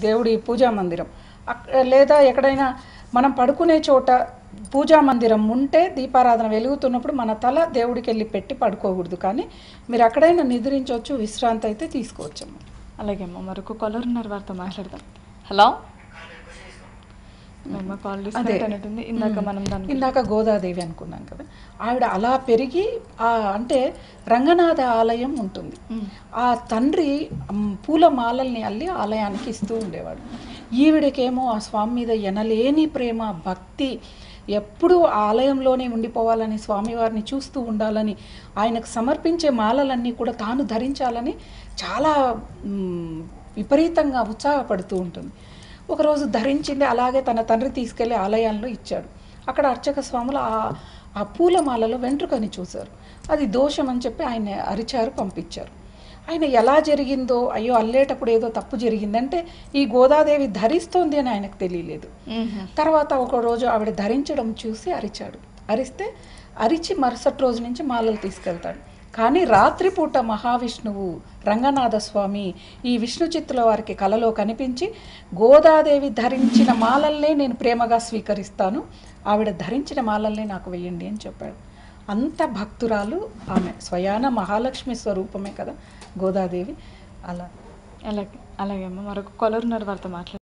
దేవుడి పూజా మందిరం అక్- లేదా ఎక్కడైనా మనం పడుకునే చోట పూజా మందిరం ఉంటే దీపారాధన వెలుగుతున్నప్పుడు మన తల దేవుడికి వెళ్ళి పెట్టి పడుకోకూడదు కానీ మీరు ఎక్కడైనా నిద్రించవచ్చు విశ్రాంతి అయితే తీసుకోవచ్చమ్మా అలాగే అమ్మ మరొక కాలర్ ఉన్నారు వారితో మాట్లాడదాం హలో మేము కాల్ డిస్కనెక్ట్ అయినట్టుంది ఇందాక మనం దాని ఇందాక గోదాదేవి అనుకున్నాం కదా ఆవిడ అలా పెరిగి ఆ అంటే రంగనాథ ఆలయం ఉంటుంది ఆ తండ్రి మ్, పూల మాలల్ని అల్లి ఆలయానికి ఇస్తూ ఉండేవాడు ఈవిడకేమో ఆ స్వామి మీద ఎనలేని ప్రేమ భక్తి ఎప్పుడూ ఆ ఆలయంలోనే ఉండిపోవాలని స్వామివారిని చూస్తూ ఉండాలని ఆయనకు సమర్పించే మాలలన్నీ కూడా తాను ధరించాలని చాలా మ్, విపరీతంగా ఉత్సాహపడుతూ ఉంటుంది ఒకరోజు ధరించింది అలాగే తన తండ్రి తీసుకెళ్లి ఆలయాల్లో ఇచ్చాడు అక్కడ అర్చక స్వాములు ఆ ఆ పూలమాలలో వెంట్రుకని చూశారు అది దోషం అని చెప్పి ఆయన అరిచారు పంపించారు ఆయన ఎలా జరిగిందో అయ్యో అల్లేటప్పుడు ఏదో తప్పు జరిగిందంటే ఈ గోదాదేవి ధరిస్తోంది అని ఆయనకు తెలియలేదు తర్వాత ఒక రోజు ఆవిడ ధరించడం చూసి అరిచాడు అరిస్తే అరిచి మరుసటి రోజు నుంచి మాలలు తీసుకెళ్తాడు కానీ రాత్రిపూట మహావిష్ణువు రంగనాథ స్వామి ఈ విష్ణు చిత్తుల వారికి కలలో కనిపించి గోదాదేవి ధరించిన మాలల్నే నేను ప్రేమగా స్వీకరిస్తాను ఆవిడ ధరించిన మాలల్నే నాకు వెయ్యండి అని చెప్పాడు అంత భక్తురాలు ఆమె స్వయాన మహాలక్ష్మి స్వరూపమే కదా గోదాదేవి అలా అలాగే అలాగే అమ్మ మరొక కాలర్ ఉన్నారు వారితో మాట్లాడదాం